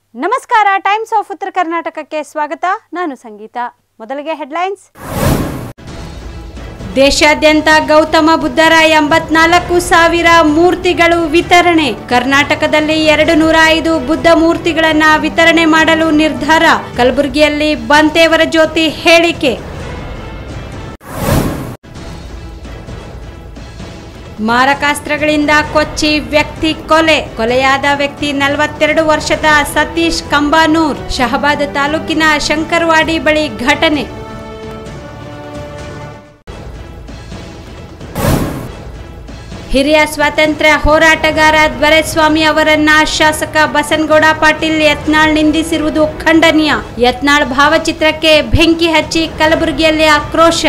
ನಮಸ್ಕಾರ times of ಉತ್ತರ ಕರ್ನಾಟಕಕ್ಕೆ ಸ್ವಾಗತ ನಾನು ಸಂಗೀತ ಮೊದಲಿಗೆ ಹೆಡ್ಲೈನ್ಸ್ ದೇಶಾದ್ಯಂತ ಗೌತಮ ಬುದ್ಧರ ಎಂಬತ್ನಾಲ್ಕು ಸಾವಿರ ಮೂರ್ತಿಗಳು ವಿತರಣೆ ಕರ್ನಾಟಕದಲ್ಲಿ ಎರಡು ನೂರ ಐದು ಬುದ್ಧ ಮೂರ್ತಿಗಳನ್ನ ವಿತರಣೆ ಮಾಡಲು ನಿರ್ಧಾರ ಕಲಬುರಗಿಯಲ್ಲಿ ಬಂತೇವರ ಜ್ಯೋತಿ ಹೇಳಿಕೆ ಮಾರಕಾಸ್ತ್ರಗಳಿಂದ ಕೊಚ್ಚಿ ವ್ಯಕ್ತಿ ಕೊಲೆ ಕೊಲೆಯಾದ ವ್ಯಕ್ತಿ ನಲವತ್ತೆರಡು ವರ್ಷದ ಸತೀಶ್ ಕಂಬಾನೂರ್ ಶಹಬಾದ್ ತಾಲೂಕಿನ ಶಂಕರವಾಡಿ ಬಳಿ ಘಟನೆ ಹಿರಿಯ ಸ್ವಾತಂತ್ರ್ಯ ಹೋರಾಟಗಾರ ದ್ವರೆಸ್ವಾಮಿ ಅವರನ್ನ ಶಾಸಕ ಬಸನಗೌಡ ಪಾಟೀಲ್ ಯತ್ನಾಳ್ ನಿಂದಿಸಿರುವುದು ಖಂಡನೀಯ ಯತ್ನಾಳ್ ಭಾವಚಿತ್ರಕ್ಕೆ ಬೆಂಕಿ ಹಚ್ಚಿ ಕಲಬುರಗಿಯಲ್ಲಿ ಆಕ್ರೋಶ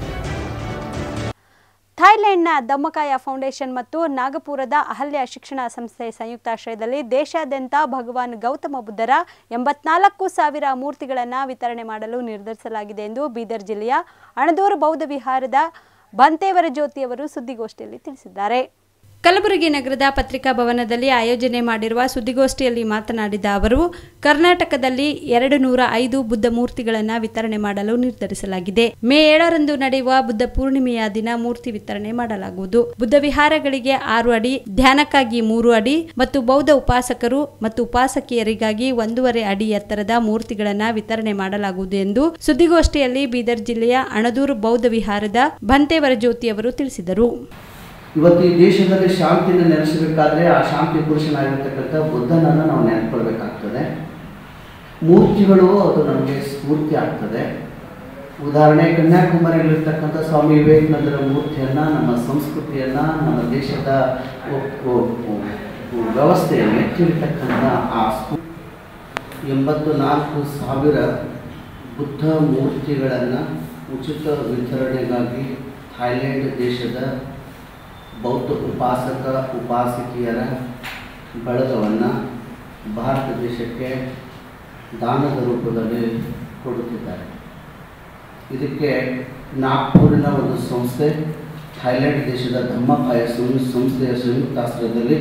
ಥಾಯ್ಲೆಂಡ್ನ ದಮ್ಮಕಾಯ ಫೌಂಡೇಶನ್ ಮತ್ತು ನಾಗಪುರದ ಅಹಲ್ಯ ಶಿಕ್ಷಣ ಸಂಸ್ಥೆ ಸಂಯುಕ್ತಾಶ್ರಯದಲ್ಲಿ ದೇಶಾದ್ಯಂತ ಭಗವಾನ್ ಗೌತಮ ಬುದ್ಧರ ಎಂಬತ್ನಾಲ್ಕು ಸಾವಿರ ಮೂರ್ತಿಗಳನ್ನು ವಿತರಣೆ ಮಾಡಲು ನಿರ್ಧರಿಸಲಾಗಿದೆ ಎಂದು ಬೀದರ್ ಜಿಲ್ಲೆಯ ಅಣದೂರು ಬೌದ್ಧ ವಿಹಾರದ ಬಂತೇವರ ಜ್ಯೋತಿಯವರು ಸುದ್ದಿಗೋಷ್ಠಿಯಲ್ಲಿ ತಿಳಿಸಿದ್ದಾರೆ ಕಲಬುರಗಿ ನಗರದ ಪತ್ರಿಕಾ ಭವನದಲ್ಲಿ ಆಯೋಜನೆ ಮಾಡಿರುವ ಸುದ್ದಿಗೋಷ್ಠಿಯಲ್ಲಿ ಮಾತನಾಡಿದ ಅವರು ಕರ್ನಾಟಕದಲ್ಲಿ ಎರಡು ನೂರ ಐದು ಬುದ್ಧ ಮೂರ್ತಿಗಳನ್ನು ವಿತರಣೆ ಮಾಡಲು ನಿರ್ಧರಿಸಲಾಗಿದೆ ಮೇ ಏಳರಂದು ನಡೆಯುವ ಬುದ್ಧ ಪೂರ್ಣಿಮೆಯ ದಿನ ಮೂರ್ತಿ ವಿತರಣೆ ಮಾಡಲಾಗುವುದು ಬುದ್ಧ ವಿಹಾರಗಳಿಗೆ ಆರು ಅಡಿ ಧ್ಯಾನಕ್ಕಾಗಿ ಮೂರು ಅಡಿ ಮತ್ತು ಬೌದ್ಧ ಉಪಾಸಕರು ಮತ್ತು ಉಪಾಸಕಿಯರಿಗಾಗಿ ಒಂದೂವರೆ ಅಡಿ ಎತ್ತರದ ಮೂರ್ತಿಗಳನ್ನು ವಿತರಣೆ ಮಾಡಲಾಗುವುದು ಎಂದು ಸುದ್ದಿಗೋಷ್ಠಿಯಲ್ಲಿ ಬೀದರ್ ಜಿಲ್ಲೆಯ ಅಣದೂರು ಬೌದ್ಧ ವಿಹಾರದ ಬಂತೇವರ ಜ್ಯೋತಿಯವರು ತಿಳಿಸಿದರು ಇವತ್ತು ಈ ದೇಶದಲ್ಲಿ ಶಾಂತಿನ ನೆಲೆಸಬೇಕಾದ್ರೆ ಆ ಶಾಂತಿ ಪುರುಷನಾಗಿರ್ತಕ್ಕಂಥ ಬುದ್ಧನನ್ನು ನಾವು ನೆನ್ಕೊಳ್ಬೇಕಾಗ್ತದೆ ಮೂರ್ತಿಗಳು ಅದು ನಮಗೆ ಸ್ಫೂರ್ತಿ ಆಗ್ತದೆ ಉದಾಹರಣೆ ಕನ್ಯಾಕುಮಾರಿಯಲ್ಲಿರ್ತಕ್ಕಂಥ ಸ್ವಾಮಿ ವಿವೇಕಾನಂದರ ಮೂರ್ತಿಯನ್ನು ನಮ್ಮ ಸಂಸ್ಕೃತಿಯನ್ನು ನಮ್ಮ ದೇಶದ ಒ- ಒ- ಒ- ವ್ಯವಸ್ಥೆಯನ್ನು ಎತ್ತಿರ್ತಕ್ಕಂಥ ಆ ಸ್ಫೂ- ಎಂಬತ್ತು ನಾಲ್ಕು ಸಾವಿರ ಬುದ್ಧ ಮೂರ್ತಿಗಳನ್ನು ಉಚಿತ ವಿತರಣೆಗಾಗಿ ಥಾಯ್ಲೆಂಡ್ ದೇಶದ ಬೌದ್ಧ ಉಪಾಸಕ ಉಪಾಸಕಿಯರ ಬಳಗವನ್ನು ಭಾರತ ದೇಶಕ್ಕೆ ದಾನದ ರೂಪದಲ್ಲಿ ಕೊಡುತ್ತಿದ್ದಾರೆ ಇದಕ್ಕೆ ನಾಗ್ಪುರಿನ ಒಂದು ಸಂಸ್ಥೆ ಥೈಲ್ಯಾಂಡ್ ದೇಶದ ಧಮ್ಮಕಾಯ ಸಂಯು- ಸಂಸ್ಥೆಯ ಸಂಯುಕ್ತಾಶ್ರಯದಲ್ಲಿ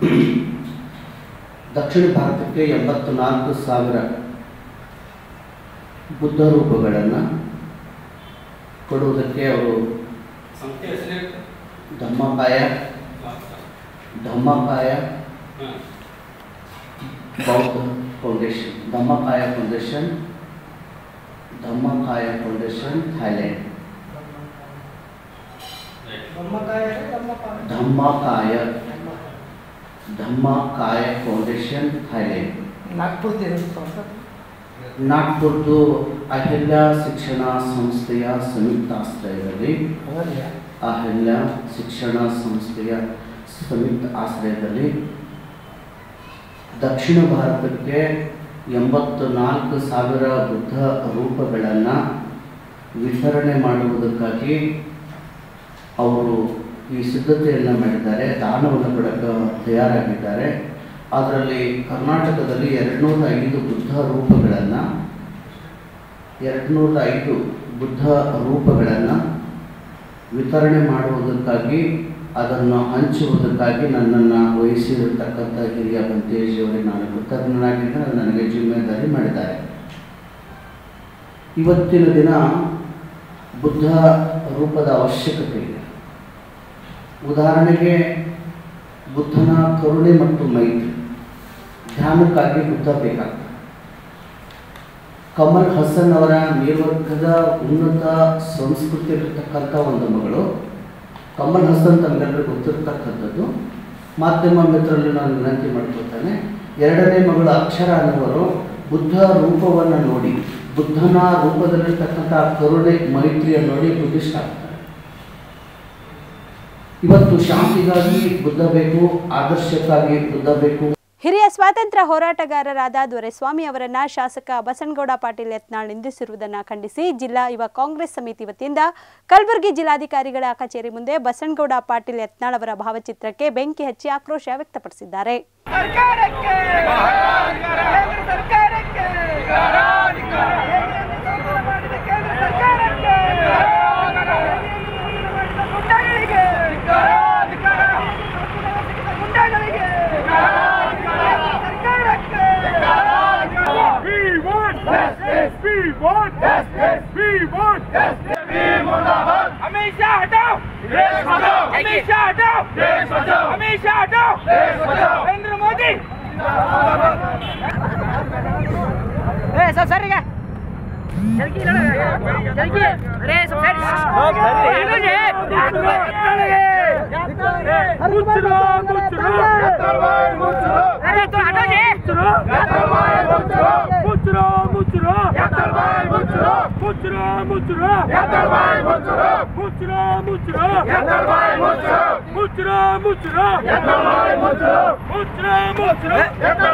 ದಕ್ಷಿಣ ಭಾರತಕ್ಕೆ ಎಂಬತ್ತು ನಾಲ್ಕು ಸಾವಿರ ಬುದ್ಧ ರೂಪಗಳನ್ನು ಕೊಡುವುದಕ್ಕೆ ಅವರು ಸಂಸ್ಥೆ ಹೆಸರು ಧಮ್ಮಕಾಯ ಧಮ್ಮಕಾಯ ಬೌದ್ಧ foundation Dhammakaya foundation Dhammakaya foundation Thailand Dhammakaya Dhammakaya foundation Thailand ನಾಗ್ಪುರದ್ದು ಇರುತ್ತೆ ಸರ್ ನಾಗ್ಪುರ್ದು ಅಹಿಲ್ಯ ಶಿಕ್ಷಣ ಸಂಸ್ಥೆಯ ಸಂಯುಕ್ತಾಶ್ರಯದಲ್ಲಿ ಅದಲ್ಲ ಅಹಿಲ್ಯ ಶಿಕ್ಷಣ ಸಂಸ್ಥೆಯ ಸಂಯುಕ್ತ ಆಶ್ರಯದಲ್ಲಿ ದಕ್ಷಿಣ ಭಾರತಕ್ಕೆ ಎಂಬತ್ತು ನಾಲ್ಕು ಸಾವಿರ ಬುದ್ಧ ರೂಪಗಳನ್ನು ವಿತರಣೆ ಮಾಡುವುದಕ್ಕಾಗಿ ಅವರು ಈ ಸಿದ್ಧತೆಯನ್ನು ಮಾಡಿದ್ದಾರೆ ದಾನವನ್ನು ಕೊಡಕ್ಕೆ ತಯಾರಾಗಿದ್ದಾರೆ ಅದರಲ್ಲಿ ಕರ್ನಾಟಕದಲ್ಲಿ ಎರಡುನೂರ ಐದು ಬುದ್ಧ ರೂಪಗಳನ್ನು ಎರಡುನೂರ ಐದು ಬುದ್ಧ ರೂಪಗಳನ್ನು ವಿತರಣೆ ಮಾಡುವುದಕ್ಕಾಗಿ ಅದನ್ನು ಹಂಚುವುದಕ್ಕಾಗಿ ನನ್ನನ್ನು ವಹಿಸಿರತಕ್ಕಂಥ ಹಿರಿಯ ಬಂತೇಜಿಯವರಿಗೆ ನಾನು ಕೃತಜ್ಞನಾಗಿದ್ದರೆ ನನಗೆ ಜಿಮ್ಮೆದಾರಿ ಮಾಡಿದ್ದಾರೆ ಇವತ್ತಿನ ದಿನ ಬುದ್ಧ ರೂಪದ ಅವಶ್ಯಕತೆ ಇದೆ ಉದಾಹರಣೆಗೆ ಬುದ್ಧನ ಕರುಣೆ ಮತ್ತು ಮೈತ್ರಿ ಧ್ಯಾನಕ್ಕಾಗಿ ಬುದ್ಧ ಬೇಕಾಗ್ತದೆ ಕಮಲ್ ಹಸನ್ ಅವರ ಮೇಲ್ವರ್ಗದ ಉನ್ನತ ಸಂಸ್ಕೃತಿ ಇರತಕ್ಕಂಥ ಒಂದು ಮಗಳು ಕಮಲ್ ಹಸನ್ ತಮಗೆಲ್ಲರಿಗೂ ಗೊತ್ತಿರ್ತಕ್ಕಂಥದ್ದು ಮಾಧ್ಯಮ ಮಿತ್ರರಲ್ಲಿ ನಾನು ವಿನಂತಿ ಮಾಡ್ಕೊಳ್ತೇನೆ ಎರಡನೇ ಮಗಳು ಅಕ್ಷರ ಅನ್ನುವರು ಬುದ್ಧ ರೂಪವನ್ನು ನೋಡಿ ಬುದ್ಧನ ರೂಪದಲ್ಲಿರ್ತಕ್ಕಂಥ ಕರುಣೆ ಮೈತ್ರಿಯನ್ನು ನೋಡಿ ಬುದ್ಧಿಸ್ಟ್ ಆಗ್ತಾರೆ ಇವತ್ತು ಶಾಂತಿಗಾಗಿ ಬುದ್ಧ ಬೇಕು ಆದರ್ಶಕ್ಕಾಗಿ ಬುದ್ಧ ಬೇಕು ಹಿರಿಯ ಸ್ವಾತಂತ್ರ್ಯ ಹೋರಾಟಗಾರರಾದ ದೊರೆಸ್ವಾಮಿ ಅವರನ್ನ ಶಾಸಕ ಬಸನಗೌಡ ಪಾಟೀಲ್ ಯತ್ನಾಳ್ ನಿಂದಿಸಿರುವುದನ್ನು ಖಂಡಿಸಿ ಜಿಲ್ಲಾ ಯುವ ಕಾಂಗ್ರೆಸ್ ಸಮಿತಿ ವತಿಯಿಂದ ಕಲಬುರಗಿ ಜಿಲ್ಲಾಧಿಕಾರಿಗಳ ಕಚೇರಿ ಮುಂದೆ ಬಸನಗೌಡ ಪಾಟೀಲ್ ಯತ್ನಾಳ್ ಅವರ ಭಾವಚಿತ್ರಕ್ಕೆ ಬೆಂಕಿ ಹಚ್ಚಿ ಆಕ್ರೋಶ ವ್ಯಕ್ತಪಡಿಸಿದ್ದಾರೆ ಸರ್ಕಾರಕ್ಕೆ ಕೇಂದ್ರ ಸರ್ಕಾರಕ್ಕೆ ಮಾಡಿದ ಕೇಂದ್ರ ಸರ್ಕಾರಕ್ಕೆ ಗುಂಡಗಳಿಗೆ ಗುಂಡಗಳಿಗೆ ಸರ್ಕಾರಕ್ಕೆ We want justice. We want justice. We मुर्दाबाद. हमेशा हटाओ. देश बचाओ. हमेशा हटाओ. देश बचाओ. हमेशा हटाओ. देश बचाओ. नरेंद्र मोदी. ए सब सर क्या जल्दी लड़ो जल्दी अरे सब सर मुचरो मुचरो अरे तो हटो जी मुचरो मुचरो मुचरो मुचरो मुचरो मुचरो मुचरो मुचरो मुचरो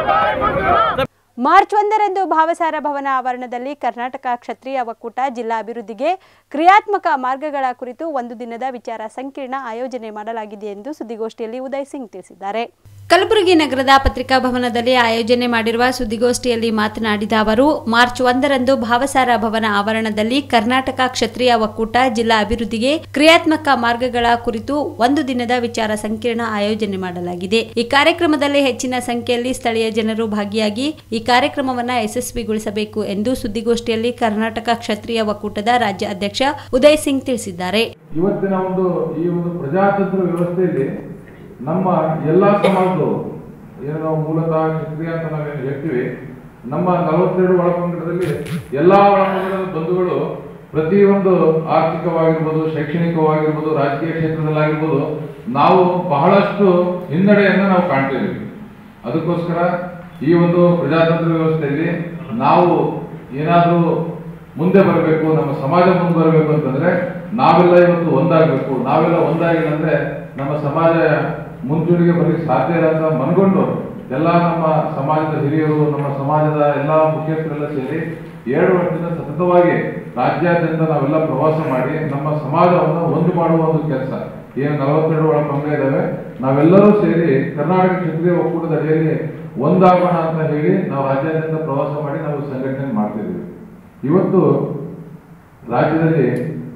मुचरो ಮಾರ್ಚ್ ಒಂದರಂದು ಭಾವಸಾರ ಭವನ ಆವರಣದಲ್ಲಿ ಕರ್ನಾಟಕ ಕ್ಷತ್ರಿಯ ಒಕ್ಕೂಟ ಜಿಲ್ಲಾ ಅಭಿವೃದ್ಧಿಗೆ ಕ್ರಿಯಾತ್ಮಕ ಮಾರ್ಗಗಳ ಕುರಿತು ಒಂದು ದಿನದ ವಿಚಾರ ಸಂಕಿರಣ ಆಯೋಜನೆ ಮಾಡಲಾಗಿದೆ ಎಂದು ಸುದ್ದಿಗೋಷ್ಠಿಯಲ್ಲಿ ಉದಯ್ ಸಿಂಗ್ ತಿಳಿಸಿದ್ದಾರೆ ಕಲಬುರಗಿ ನಗರದ ಪತ್ರಿಕಾ ಭವನದಲ್ಲಿ ಆಯೋಜನೆ ಮಾಡಿರುವ ಸುದ್ದಿಗೋಷ್ಠಿಯಲ್ಲಿ ಮಾತನಾಡಿದ ಅವರು ಮಾರ್ಚ್ ಒಂದರಂದು ಭಾವಸಾರ ಭವನ ಆವರಣದಲ್ಲಿ ಕರ್ನಾಟಕ ಕ್ಷತ್ರಿಯ ಒಕ್ಕೂಟ ಜಿಲ್ಲಾ ಅಭಿವೃದ್ಧಿಗೆ ಕ್ರಿಯಾತ್ಮಕ ಮಾರ್ಗಗಳ ಕುರಿತು ಒಂದು ದಿನದ ವಿಚಾರ ಸಂಕಿರಣ ಆಯೋಜನೆ ಮಾಡಲಾಗಿದೆ ಈ ಕಾರ್ಯಕ್ರಮದಲ್ಲಿ ಹೆಚ್ಚಿನ ಸಂಖ್ಯೆಯಲ್ಲಿ ಸ್ಥಳೀಯ ಜನರು ಭಾಗಿಯಾಗಿ ಈ ಕಾರ್ಯಕ್ರಮವನ್ನು ಯಶಸ್ವಿಗೊಳಿಸಬೇಕು ಎಂದು ಸುದ್ದಿಗೋಷ್ಠಿಯಲ್ಲಿ ಕರ್ನಾಟಕ ಕ್ಷತ್ರಿಯ ಒಕ್ಕೂಟದ ರಾಜ್ಯ ಅಧ್ಯಕ್ಷ ಉದಯ್ ಸಿಂಗ್ ತಿಳಿಸಿದ್ದಾರೆ ಇವತ್ತಿನ ಒಂದು ಈ ಒಂದು ಪ್ರಜಾತಂತ್ರ ವ್ಯವಸ್ಥೆಯಲ್ಲಿ ನಮ್ಮ ಎಲ್ಲ ಸಮಾಜದವರು ಏನು ನಾವು ಮೂಲತಃ ಕ್ಷತ್ರಿಯ ಅಂತ ನಾವೇನು ಹೇಳ್ತೀವಿ ನಮ್ಮ ನಲವತ್ತೆರಡು ಒಳಪಂಗಡದಲ್ಲಿ ಎಲ್ಲ ಒಳಪಂಗಡದ ಬಂಧುಗಳು ಪ್ರತಿಯೊಂದು ಆರ್ಥಿಕವಾಗಿರ್ಬೋದು ಶೈಕ್ಷಣಿಕವಾಗಿರ್ಬೋದು ರಾಜಕೀಯ ಕ್ಷೇತ್ರದಲ್ಲಾಗಿರ್ಬೋದು ನಾವು ಬಹಳಷ್ಟು ಹಿನ್ನಡೆಯನ್ನು ನಾವು ಕಾಣ್ತಿದ್ದೀವಿ ಅದಕ್ಕೋಸ್ಕರ ಈ ಒಂದು ಪ್ರಜಾತಂತ್ರ ವ್ಯವಸ್ಥೆಯಲ್ಲಿ ನಾವು ಏನಾದರೂ ಮುಂದೆ ಬರಬೇಕು ನಮ್ಮ ಸಮಾಜ ಮುಂದೆ ಬರಬೇಕು ಅಂತಂದ್ರೆ ನಾವೆಲ್ಲ ಇವತ್ತು ಒಂದಾಗಬೇಕು ನಾವೆಲ್ಲ ಒಂದಾಗಿಲ್ಲ ಅಂದ್ರೆ ನಮ್ಮ ಸಮಾಜ ಮುಂಚೂಣಿಗೆ ಬರಲಿಕ್ಕೆ ಸಾಧ್ಯ ಇಲ್ಲ ಅಂತ ಮನ್ಕೊಂಡು ಎಲ್ಲ ನಮ್ಮ ಸಮಾಜದ ಹಿರಿಯರು ನಮ್ಮ ಸಮಾಜದ ಎಲ್ಲ ಮುಖ್ಯಸ್ಥರೆಲ್ಲ ಸೇರಿ ಎರಡು ವರ್ಷದಿಂದ ಸತತವಾಗಿ ರಾಜ್ಯಾದ್ಯಂತ ನಾವೆಲ್ಲ ಪ್ರವಾಸ ಮಾಡಿ ನಮ್ಮ ಸಮಾಜವನ್ನು ಒಂದು ಮಾಡುವ ಒಂದು ಕೆಲಸ ಏನು ನಲವತ್ತೆರಡು ಒಳ ಪಂಗ ಇದ್ದಾವೆ ನಾವೆಲ್ಲರೂ ಸೇರಿ ಕರ್ನಾಟಕ ಕ್ಷತ್ರಿಯ ಒಕ್ಕೂಟದ ಅಡಿಯಲ್ಲಿ ಒಂದಾಗೋಣ ಅಂತ ಹೇಳಿ ನಾವು ರಾಜ್ಯಾದ್ಯಂತ ಪ್ರವಾಸ ಮಾಡಿ ನಾವು ಸಂಘಟನೆ ಮಾಡ್ತಿದ್ದೀವಿ ಇವತ್ತು ರಾಜ್ಯದಲ್ಲಿ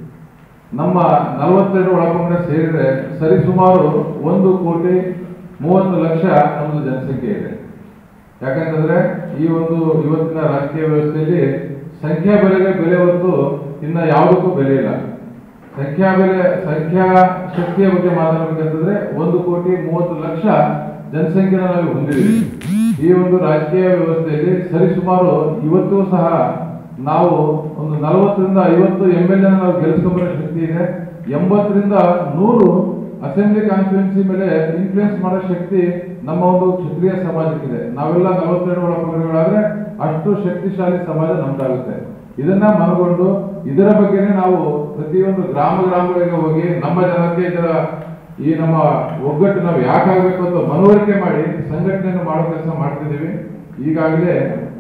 ನಮ್ಮ ನಲವತ್ತೆರಡು ಒಳಪಂಗಡ ಸೇರಿದ್ರೆ ಸರಿಸುಮಾರು ಒಂದು ಕೋಟಿ ಮೂವತ್ತು ಲಕ್ಷ ನಮ್ಮದು ಜನಸಂಖ್ಯೆ ಇದೆ ಯಾಕಂತಂದ್ರೆ ಈ ಒಂದು ಇವತ್ತಿನ ರಾಜಕೀಯ ವ್ಯವಸ್ಥೆಯಲ್ಲಿ ಸಂಖ್ಯಾ ಬೆಲೆಗೆ ಬೆಲೆ ಹೊತ್ತು ಇನ್ನ ಯಾವುದಕ್ಕೂ ಬೆಲೆ ಇಲ್ಲ ಸಂಖ್ಯಾ ಬೆಲೆ ಸಂಖ್ಯಾ ಶಕ್ತಿಯ ಬಗ್ಗೆ ಮಾತಾಡಬೇಕಂತಂದ್ರೆ ಒಂದು ಕೋಟಿ ಮೂವತ್ತು ಲಕ್ಷ ಜನಸಂಖ್ಯೆನ ನಾವು ಹೊಂದಿದ್ದೀವಿ ಈ ಒಂದು ರಾಜಕೀಯ ವ್ಯವಸ್ಥೆಯಲ್ಲಿ ಸರಿಸುಮಾರು ಇವತ್ತು ಸಹ ನಾವು ಒಂದು ನಲವತ್ತರಿಂದ ಐವತ್ತು ಎಂ ಎಲ್ ಎ ನಾವು ಗೆಲ್ಲಿಸ್ಕೊಂಬರೋ ಶಕ್ತಿ ಇದೆ ಎಂಬತ್ತರಿಂದ ನೂರು ಅಸೆಂಬ್ಲಿ ಕಾನ್ಸ್ಟಿಟ್ಯೂನ್ಸಿ ಮೇಲೆ ಇನ್ಫ್ಲೂಯೆನ್ಸ್ ಮಾಡೋ ಶಕ್ತಿ ನಮ್ಮ ಒಂದು ಕ್ಷತ್ರಿಯ ಸಮಾಜಕ್ಕಿದೆ ನಾವೆಲ್ಲ ನಲವತ್ತೆರಡು ಒಳಪಂಗಡಗಳಾದ್ರೆ ಅಷ್ಟು ಶಕ್ತಿಶಾಲಿ ಸಮಾಜ ನಮ್ದಾಗುತ್ತೆ ಇದನ್ನ ಮನಗೊಂಡು ಇದರ ಬಗ್ಗೆನೇ ನಾವು ಪ್ರತಿಯೊಂದು ಗ್ರಾಮ ಗ್ರಾಮಗಳಿಗೆ ಹೋಗಿ ನಮ್ಮ ಜನತೆ ಇದರ ಈ ನಮ್ಮ ಒಗ್ಗಟ್ಟು ನಾವು ಯಾಕಾಗಬೇಕು ಅಂತ ಮನವರಿಕೆ ಮಾಡಿ ಸಂಘಟನೆಯನ್ನು ಮಾಡೋ ಕೆಲಸ ಮಾಡ್ತಿದ್ದೀವಿ ಈಗಾಗಲೇ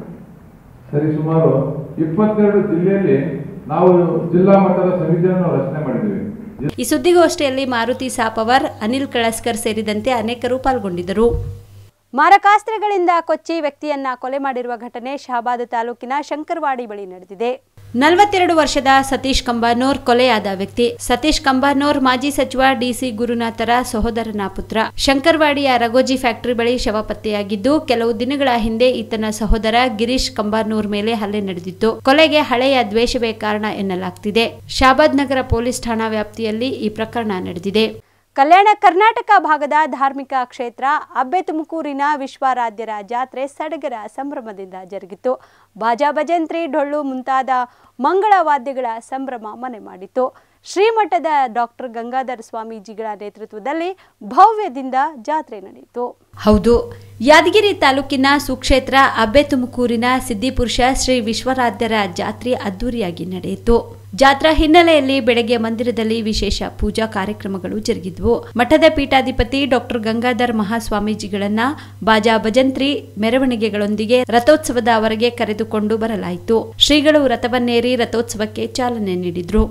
ಸರಿ ಸುಮಾರು ಇಪ್ಪತ್ತೆರಡು ಜಿಲ್ಲೆಯಲ್ಲಿ ನಾವು ಜಿಲ್ಲಾ ಮಟ್ಟದ ಸಮಿತಿಯನ್ನು ನಾವು ರಚನೆ ಮಾಡಿದ್ದೀವಿ ಈ ಸುದ್ದಿಗೋಷ್ಠಿಯಲ್ಲಿ ಮಾರುತಿ ಸಾಪವರ್ ಅನಿಲ್ ಕಳಸ್ಕರ್ ಸೇರಿದಂತೆ ಅನೇಕರು ಪಾಲ್ಗೊಂಡಿದ್ದರು ಮಾರಕಾಸ್ತ್ರಗಳಿಂದ ಕೊಚ್ಚಿ ವ್ಯಕ್ತಿಯನ್ನ ಕೊಲೆ ಮಾಡಿರುವ ಘಟನೆ ಶಹಾಬಾದ್ ತಾಲೂಕಿನ ಶಂಕರವಾಡಿ ಬಳಿ ನಡೆದಿದೆ ನಲವತ್ತೆರಡು ವರ್ಷದ ಸತೀಶ್ ಕಂಬಾನೂರ್ ಕೊಲೆಯಾದ ವ್ಯಕ್ತಿ ಸತೀಶ್ ಕಂಬಾನೂರ್ ಮಾಜಿ ಸಚಿವ ಡಿಸಿ ಗುರುನಾಥರ ಸಹೋದರನ ಪುತ್ರ ಶಂಕರವಾಡಿಯ ರಗೋಜಿ ಫ್ಯಾಕ್ಟರಿ ಬಳಿ ಶವ ಪತ್ತೆಯಾಗಿದ್ದು ಕೆಲವು ದಿನಗಳ ಹಿಂದೆ ಈತನ ಸಹೋದರ ಗಿರೀಶ್ ಕಂಬಾನೂರ್ ಮೇಲೆ ಹಲ್ಲೆ ನಡೆದಿತ್ತು ಕೊಲೆಗೆ ಹಳೆಯ ದ್ವೇಷವೇ ಕಾರಣ ಎನ್ನಲಾಗ್ತಿದೆ ಶಾಬಾದ್ ನಗರ ಪೊಲೀಸ್ ಠಾಣಾ ವ್ಯಾಪ್ತಿಯಲ್ಲಿ ಈ ಪ್ರಕರಣ ನಡೆದಿದೆ ಕಲ್ಯಾಣ ಕರ್ನಾಟಕ ಭಾಗದ ಧಾರ್ಮಿಕ ಕ್ಷೇತ್ರ ಅಬ್ಬೆ ತುಮಕೂರಿನ ವಿಶ್ವಾರಾಧ್ಯರ ಜಾತ್ರೆ ಸಡಗರ ಸಂಭ್ರಮದಿಂದ ಜರುಗಿತು ಬಾಜಾ ಭಜಂತ್ರಿ ಡೊಳ್ಳು ಮುಂತಾದ ಮಂಗಳ ವಾದ್ಯಗಳ ಸಂಭ್ರಮ ಮನೆ ಮಾಡಿತು ಶ್ರೀಮಠದ ಡಾಕ್ಟರ್ ಗಂಗಾಧರ ಸ್ವಾಮೀಜಿಗಳ ನೇತೃತ್ವದಲ್ಲಿ ಭವ್ಯದಿಂದ ಜಾತ್ರೆ ನಡೆಯಿತು ಹೌದು ಯಾದಗಿರಿ ತಾಲೂಕಿನ ಸುಕ್ಷೇತ್ರ ಅಬ್ಬೆ ತುಮಕೂರಿನ ಸಿದ್ಧಿಪುರುಷ ಶ್ರೀ ವಿಶ್ವರಾಧ್ಯರ ಜಾತ್ರೆ ಅದ್ದೂರಿಯಾಗಿ ನಡೆಯಿತು ಜಾತ್ರಾ ಹಿನ್ನೆಲೆಯಲ್ಲಿ ಬೆಳಗ್ಗೆ ಮಂದಿರದಲ್ಲಿ ವಿಶೇಷ ಪೂಜಾ ಕಾರ್ಯಕ್ರಮಗಳು ಜರುಗಿದ್ವು ಮಠದ ಪೀಠಾಧಿಪತಿ ಡಾಕ್ಟರ್ ಗಂಗಾಧರ್ ಮಹಾಸ್ವಾಮೀಜಿಗಳನ್ನ ಬಾಜಾ ಭಜಂತ್ರಿ ಮೆರವಣಿಗೆಗಳೊಂದಿಗೆ ರಥೋತ್ಸವದವರೆಗೆ ಕರೆದುಕೊಂಡು ಬರಲಾಯಿತು ಶ್ರೀಗಳು ರಥವನ್ನೇರಿ ರಥೋತ್ಸವಕ್ಕೆ ಚಾಲನೆ ನೀಡಿದ್ರು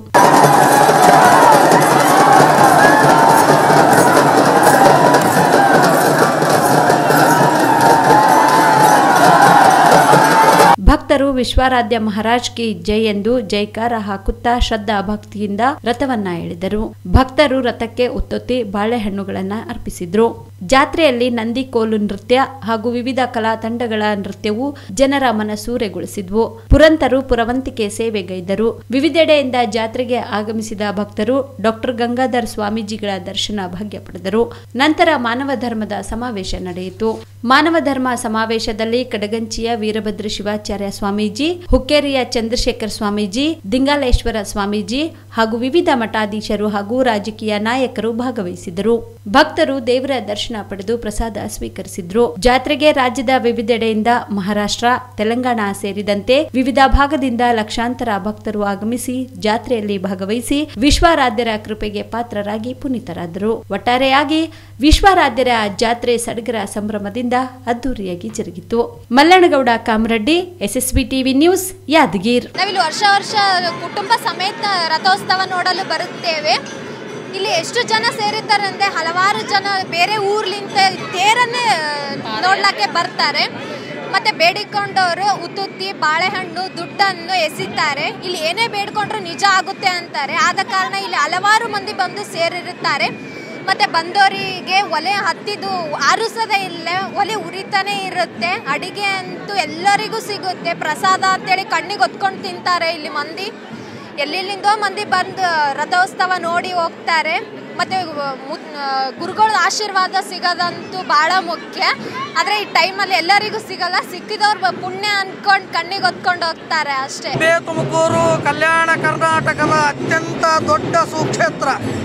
ಭಕ್ತರು ವಿಶ್ವಾರಾಧ್ಯ ಮಹಾರಾಜ್ ಕಿ ಜೈ ಎಂದು ಜೈಕಾರ ಹಾಕುತ್ತಾ ಶ್ರದ್ಧಾ ಭಕ್ತಿಯಿಂದ ರಥವನ್ನ ಎಳೆದರು ಭಕ್ತರು ರಥಕ್ಕೆ ಉತ್ತೊತ್ತಿ ಬಾಳೆಹಣ್ಣುಗಳನ್ನ ಅರ್ಪಿಸಿದ್ರು ಜಾತ್ರೆಯಲ್ಲಿ ನಂದಿ ಕೋಲು ನೃತ್ಯ ಹಾಗೂ ವಿವಿಧ ಕಲಾ ತಂಡಗಳ ನೃತ್ಯವು ಜನರ ಮನಸೂರೆಗೊಳಿಸಿದ್ವು ಪುರಂತರು ಪುರವಂತಿಕೆ ಸೇವೆಗೈದರು ವಿವಿಧೆಡೆಯಿಂದ ಜಾತ್ರೆಗೆ ಆಗಮಿಸಿದ ಭಕ್ತರು ಡಾಕ್ಟರ್ ಗಂಗಾಧರ್ ಸ್ವಾಮೀಜಿಗಳ ದರ್ಶನ ಭಾಗ್ಯ ಪಡೆದರು ನಂತರ ಮಾನವ ಧರ್ಮದ ಸಮಾವೇಶ ನಡೆಯಿತು ಮಾನವ ಧರ್ಮ ಸಮಾವೇಶದಲ್ಲಿ ಕಡಗಂಚಿಯ ವೀರಭದ್ರ ಶಿವಾಚಾರ್ಯ ಸ್ವಾಮೀಜಿ ಹುಕ್ಕೇರಿಯ ಚಂದ್ರಶೇಖರ್ ಸ್ವಾಮೀಜಿ ದಿಂಗಾಲೇಶ್ವರ ಸ್ವಾಮೀಜಿ ಹಾಗೂ ವಿವಿಧ ಮಠಾಧೀಶರು ಹಾಗೂ ರಾಜಕೀಯ ನಾಯಕರು ಭಾಗವಹಿಸಿದರು ಭಕ್ತರು ದೇವರ ದರ್ಶನ ಪಡೆದು ಪ್ರಸಾದ ಸ್ವೀಕರಿಸಿದ್ರು ಜಾತ್ರೆಗೆ ರಾಜ್ಯದ ವಿವಿಧೆಡೆಯಿಂದ ಮಹಾರಾಷ್ಟ್ರ ತೆಲಂಗಾಣ ಸೇರಿದಂತೆ ವಿವಿಧ ಭಾಗದಿಂದ ಲಕ್ಷಾಂತರ ಭಕ್ತರು ಆಗಮಿಸಿ ಜಾತ್ರೆಯಲ್ಲಿ ಭಾಗವಹಿಸಿ ವಿಶ್ವಾರಾಧ್ಯರ ಕೃಪೆಗೆ ಪಾತ್ರರಾಗಿ ಪುನೀತರಾದರು ಒಟ್ಟಾರೆಯಾಗಿ ವಿಶ್ವಾರಾಧ್ಯರ ಜಾತ್ರೆ ಸಡಗರ ಸಂಭ್ರಮದಿಂದ ಅದ್ದೂರಿಯಾಗಿ ಜರುಗಿತು Mallanagouda Kamareddy SSB TV news Yadgir ನಾವಿಲ್ಲಿ ವರ್ಷ ವರ್ಷ ಕುಟುಂಬ ಸಮೇತ ರಥೋತ್ಸವ ನೋಡಲು ಬರುತ್ತೇವೆ ಇಲ್ಲಿ ಎಷ್ಟು ಜನ ಸೇರಿದ್ದಾರೆ ಅಂದ್ರೆ ಹಲವಾರು ಜನ ಬೇರೆ ಊರ್ಲಿಂದ ತೇರನ್ನೇ ನೋಡ್ಲಕ್ಕೆ ಬರ್ತಾರೆ ಮತ್ತೆ ಬೇಡಿಕೊಂಡವರು ಉತ್ತುತ್ತಿ ಬಾಳೆಹಣ್ಣು ದುಡ್ಡನ್ನು ಎಸಿತಾರೆ ಇಲ್ಲಿ ಏನೇ ಬೇಡ್ಕೊಂಡ್ರು ನಿಜ ಆಗುತ್ತೆ ಅಂತಾರೆ ಆದ ಕಾರಣ ಇಲ್ಲಿ ಹಲವಾರು ಮಂದಿ ಬಂದು ಸೇರಿರುತ್ತಾರೆ ಮತ್ತೆ ಬಂದವರಿಗೆ ಒಲೆ ಹತ್ತಿದ್ದು ಆರಿಸೋದೇ ಇಲ್ಲ ಒಲೆ ಉರಿತಾನೆ ಇರುತ್ತೆ ಅಡಿಗೆ ಅಂತೂ ಎಲ್ಲರಿಗೂ ಸಿಗುತ್ತೆ ಪ್ರಸಾದ ಅಂತೇಳಿ ಕಣ್ಣಿಗೆ ಹೊತ್ಕೊಂಡು ತಿಂತಾರೆ ಇಲ್ಲಿ ಮಂದಿ ಎಲ್ಲೆಲ್ಲಿಂದೋ ಮಂದಿ ಬಂದು ರಥೋತ್ಸವ ನೋಡಿ ಹೋಗ್ತಾರೆ ಮತ್ತೆ ಮು- ಗುರುಗಳ ಆಶೀರ್ವಾದ ಸಿಗೋದಂತೂ ಬಹಳ ಮುಖ್ಯ ಆದರೆ ಈ ಟೈಮಲ್ಲಿ ಎಲ್ಲರಿಗೂ ಸಿಗಲ್ಲ ಸಿಕ್ಕಿದವ್ರು ಪುಣ್ಯ ಅನ್ಕೊಂಡು ಕಣ್ಣಿಗೆ ಹೊತ್ಕೊಂಡು ಹೋಗ್ತಾರೆ ಅಷ್ಟೇ ಬೇ ತುಮಕೂರು ಕಲ್ಯಾಣ ಕರ್ನಾಟಕದ ಅತ್ಯಂತ ದೊಡ್ಡ ಸುಕ್ಷೇತ್ರ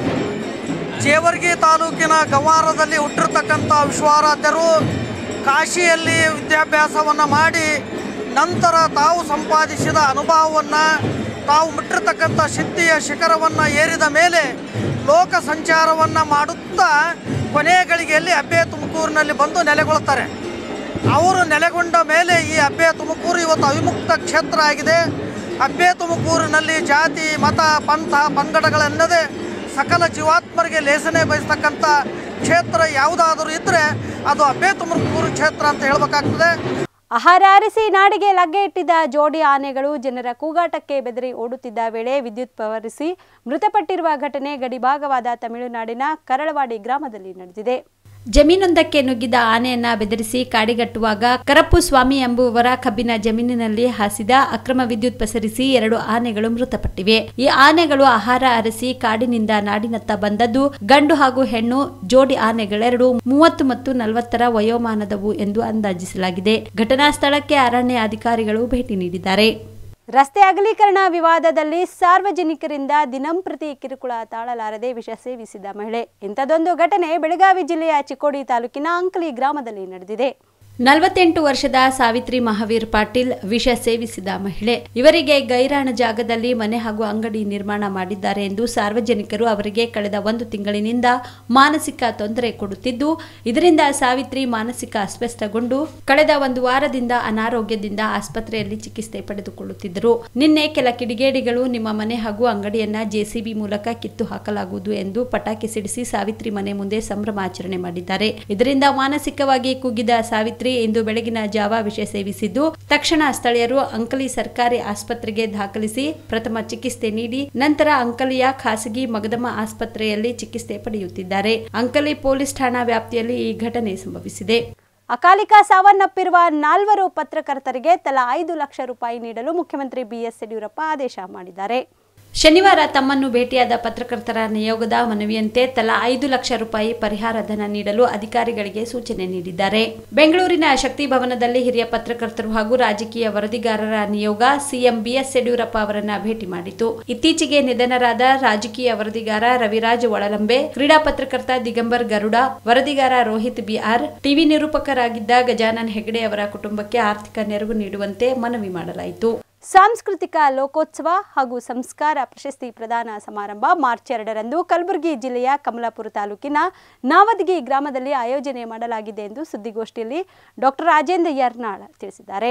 ಜೇವರ್ಗಿ ತಾಲೂಕಿನ ಗವಾರದಲ್ಲಿ ಹುಟ್ಟಿರ್ತಕ್ಕಂಥ ವಿಶ್ವಾರಾಧ್ಯರು ಕಾಶಿಯಲ್ಲಿ ವಿದ್ಯಾಭ್ಯಾಸವನ್ನು ಮಾಡಿ ನಂತರ ತಾವು ಸಂಪಾದಿಸಿದ ಅನುಭವವನ್ನು ತಾವು ಮುಟ್ಟಿರ್ತಕ್ಕಂಥ ಸಿದ್ಧಿಯ ಶಿಖರವನ್ನು ಏರಿದ ಮೇಲೆ ಲೋಕ ಸಂಚಾರವನ್ನು ಮಾಡುತ್ತಾ ಕೊನೆಯ ಗಳಿಗೆಯಲ್ಲಿ ಅಬ್ಬೆ ತುಮಕೂರಿನಲ್ಲಿ ಬಂದು ನೆಲೆಗೊಳ್ತಾರೆ ಅವರು ನೆಲೆಗೊಂಡ ಮೇಲೆ ಈ ಅಬ್ಬೆ ತುಮಕೂರು ಇವತ್ತು ಅವಿಮುಕ್ತ ಕ್ಷೇತ್ರ ಆಗಿದೆ ಅಬ್ಬೆ ತುಮಕೂರಿನಲ್ಲಿ ಜಾತಿ ಮತ ಪಂಥ ಪಂಗಡಗಳೆನ್ನದೇ ಸಕಲ ಜೀವಾತ್ಮರಿಗೆ ಲೇಸನೆ ಬಯಸ್ತಕ್ಕಂಥ ಕ್ಷೇತ್ರ ಯಾವುದಾದರೂ ಇದ್ದರೆ ಅದು ಅಬ್ಬೆ ತುಮಕೂರು ಕ್ಷೇತ್ರ ಅಂತ ಹೇಳಬೇಕಾಗ್ತದೆ ಆಹಾರ ಅರಿಸಿ ನಾಡಿಗೆ ಲಗ್ಗೆ ಇಟ್ಟಿದ್ದ ಜೋಡಿ ಆನೆಗಳು ಜನರ ಕೂಗಾಟಕ್ಕೆ ಬೆದರಿ ಓಡುತ್ತಿದ್ದ ವೇಳೆ ವಿದ್ಯುತ್ ಪವರಿಸಿ ಮೃತಪಟ್ಟಿರುವ ಘಟನೆ ಗಡಿಭಾಗವಾದ ತಮಿಳುನಾಡಿನ ಕರಳವಾಡಿ ಗ್ರಾಮದಲ್ಲಿ ನಡೆದಿದೆ ಜಮೀನೊಂದಕ್ಕೆ ನುಗ್ಗಿದ ಆನೆಯನ್ನ ಬೆದರಿಸಿ ಕಾಡಿಗಟ್ಟುವಾಗ ಕರಪ್ಪು ಸ್ವಾಮಿ ಎಂಬುವರ ಕಬ್ಬಿನ ಜಮೀನಿನಲ್ಲಿ ಹಾಸಿದ ಅಕ್ರಮ ವಿದ್ಯುತ್ ಪಸರಿಸಿ ಎರಡು ಆನೆಗಳು ಮೃತಪಟ್ಟಿವೆ ಈ ಆನೆಗಳು ಆಹಾರ ಅರಸಿ ಕಾಡಿನಿಂದ ನಾಡಿನತ್ತ ಬಂದದ್ದು ಗಂಡು ಹಾಗೂ ಹೆಣ್ಣು ಜೋಡಿ ಆನೆಗಳೆರಡು ಮೂವತ್ತು ಮತ್ತು ನಲವತ್ತರ ವಯೋಮಾನದವು ಎಂದು ಅಂದಾಜಿಸಲಾಗಿದೆ ಘಟನಾ ಸ್ಥಳಕ್ಕೆ ಅರಣ್ಯ ಅಧಿಕಾರಿಗಳು ಭೇಟಿ ನೀಡಿದ್ದಾರೆ ರಸ್ತೆ ಅಗಲೀಕರಣ ವಿವಾದದಲ್ಲಿ ಸಾರ್ವಜನಿಕರಿಂದ ದಿನಂಪ್ರತಿ ಕಿರುಕುಳ ತಾಳಲಾರದೆ ವಿಷ ಸೇವಿಸಿದ ಮಹಿಳೆ ಇಂಥದೊಂದು ಘಟನೆ ಬೆಳಗಾವಿ ಜಿಲ್ಲೆಯ ಚಿಕ್ಕೋಡಿ ತಾಲೂಕಿನ ಅಂಕಲಿ ಗ್ರಾಮದಲ್ಲಿ ನಡೆದಿದೆ ನಲವತ್ತೆಂಟು ವರ್ಷದ ಸಾವಿತ್ರಿ ಮಹಾವೀರ್ ಪಾಟೀಲ್ ವಿಷ ಸೇವಿಸಿದ ಮಹಿಳೆ ಇವರಿಗೆ ಗೈರಾಣ ಜಾಗದಲ್ಲಿ ಮನೆ ಹಾಗೂ ಅಂಗಡಿ ನಿರ್ಮಾಣ ಮಾಡಿದ್ದಾರೆ ಎಂದು ಸಾರ್ವಜನಿಕರು ಅವರಿಗೆ ಕಳೆದ ಒಂದು ತಿಂಗಳಿನಿಂದ ಮಾನಸಿಕ ತೊಂದರೆ ಕೊಡುತ್ತಿದ್ದು ಇದರಿಂದ ಸಾವಿತ್ರಿ ಮಾನಸಿಕ ಅಸ್ವಸ್ಥಗೊಂಡು ಕಳೆದ ಒಂದು ವಾರದಿಂದ ಅನಾರೋಗ್ಯದಿಂದ ಆಸ್ಪತ್ರೆಯಲ್ಲಿ ಚಿಕಿತ್ಸೆ ಪಡೆದುಕೊಳ್ಳುತ್ತಿದ್ದರು ನಿನ್ನೆ ಕೆಲ ಕಿಡಿಗೇಡಿಗಳು ನಿಮ್ಮ ಮನೆ ಹಾಗೂ ಅಂಗಡಿಯನ್ನ ಜೆಸಿಬಿ ಮೂಲಕ ಕಿತ್ತು ಹಾಕಲಾಗುವುದು ಎಂದು ಪಟಾಕಿ ಸಿಡಿಸಿ ಸಾವಿತ್ರಿ ಮನೆ ಮುಂದೆ ಸಂಭ್ರಮಾಚರಣೆ ಮಾಡಿದ್ದಾರೆ ಇದರಿಂದ ಮಾನಸಿಕವಾಗಿ ಕುಗ್ಗಿದ ಸಾವಿತ್ರಿ ಇಂದು ಬೆಳಗಿನ ಜಾವ ವಿಷ ಸೇವಿಸಿದ್ದು ತಕ್ಷಣ ಸ್ಥಳೀಯರು ಅಂಕಲಿ ಸರ್ಕಾರಿ ಆಸ್ಪತ್ರೆಗೆ ದಾಖಲಿಸಿ ಪ್ರಥಮ ಚಿಕಿತ್ಸೆ ನೀಡಿ ನಂತರ ಅಂಕಲಿಯ ಖಾಸಗಿ ಮಗದಮ್ಮ ಆಸ್ಪತ್ರೆಯಲ್ಲಿ ಚಿಕಿತ್ಸೆ ಪಡೆಯುತ್ತಿದ್ದಾರೆ ಅಂಕಲಿ ಪೊಲೀಸ್ ಠಾಣಾ ವ್ಯಾಪ್ತಿಯಲ್ಲಿ ಈ ಘಟನೆ ಸಂಭವಿಸಿದೆ ಅಕಾಲಿಕ ಸಾವನ್ನಪ್ಪಿರುವ ನಾಲ್ವರು ಪತ್ರಕರ್ತರಿಗೆ ತಲಾ ಐದು ಲಕ್ಷ ರೂಪಾಯಿ ನೀಡಲು ಮುಖ್ಯಮಂತ್ರಿ ಬಿಎಸ್ ಯಡಿಯೂರಪ್ಪ ಆದೇಶ ಮಾಡಿದ್ದಾರೆ ಶನಿವಾರ ತಮ್ಮನ್ನು ಭೇಟಿಯಾದ ಪತ್ರಕರ್ತರ ನಿಯೋಗದ ಮನವಿಯಂತೆ ತಲಾ ಐದು ಲಕ್ಷ ರೂಪಾಯಿ ಪರಿಹಾರ ಧನ ನೀಡಲು ಅಧಿಕಾರಿಗಳಿಗೆ ಸೂಚನೆ ನೀಡಿದ್ದಾರೆ ಬೆಂಗಳೂರಿನ ಶಕ್ತಿ ಭವನದಲ್ಲಿ ಹಿರಿಯ ಪತ್ರಕರ್ತರು ಹಾಗೂ ರಾಜಕೀಯ ವರದಿಗಾರರ ನಿಯೋಗ ಸಿಎಂ ಬಿಎಸ್ ಯಡಿಯೂರಪ್ಪ ಅವರನ್ನ ಭೇಟಿ ಮಾಡಿತು ಇತ್ತೀಚೆಗೆ ನಿಧನರಾದ ರಾಜಕೀಯ ವರದಿಗಾರ ರವಿರಾಜ್ ಒಳಲಂಬೆ ಕ್ರೀಡಾ ಪತ್ರಕರ್ತ ದಿಗಂಬರ್ ಗರುಡ ವರದಿಗಾರ ರೋಹಿತ್ ಬಿಆರ್ ಟಿವಿ ನಿರೂಪಕರಾಗಿದ್ದ ಗಜಾನನ್ ಹೆಗಡೆ ಅವರ ಕುಟುಂಬಕ್ಕೆ ಆರ್ಥಿಕ ನೆರವು ನೀಡುವಂತೆ ಮನವಿ ಮಾಡಲಾಯಿತು ಸಾಂಸ್ಕೃತಿಕ ಲೋಕೋತ್ಸವ ಹಾಗೂ ಸಂಸ್ಕಾರ ಪ್ರಶಸ್ತಿ ಪ್ರದಾನ ಸಮಾರಂಭ ಮಾರ್ಚ್ ಎರಡರಂದು ಕಲಬುರಗಿ ಜಿಲ್ಲೆಯ ಕಮಲಾಪುರ ತಾಲೂಕಿನ ನಾವದಗಿ ಗ್ರಾಮದಲ್ಲಿ ಆಯೋಜನೆ ಮಾಡಲಾಗಿದೆ ಎಂದು ಸುದ್ದಿಗೋಷ್ಠಿಯಲ್ಲಿ ಡಾಕ್ಟರ್ ರಾಜೇಂದ್ರ ಯರ್ನಾಳ್ ತಿಳಿಸಿದ್ದಾರೆ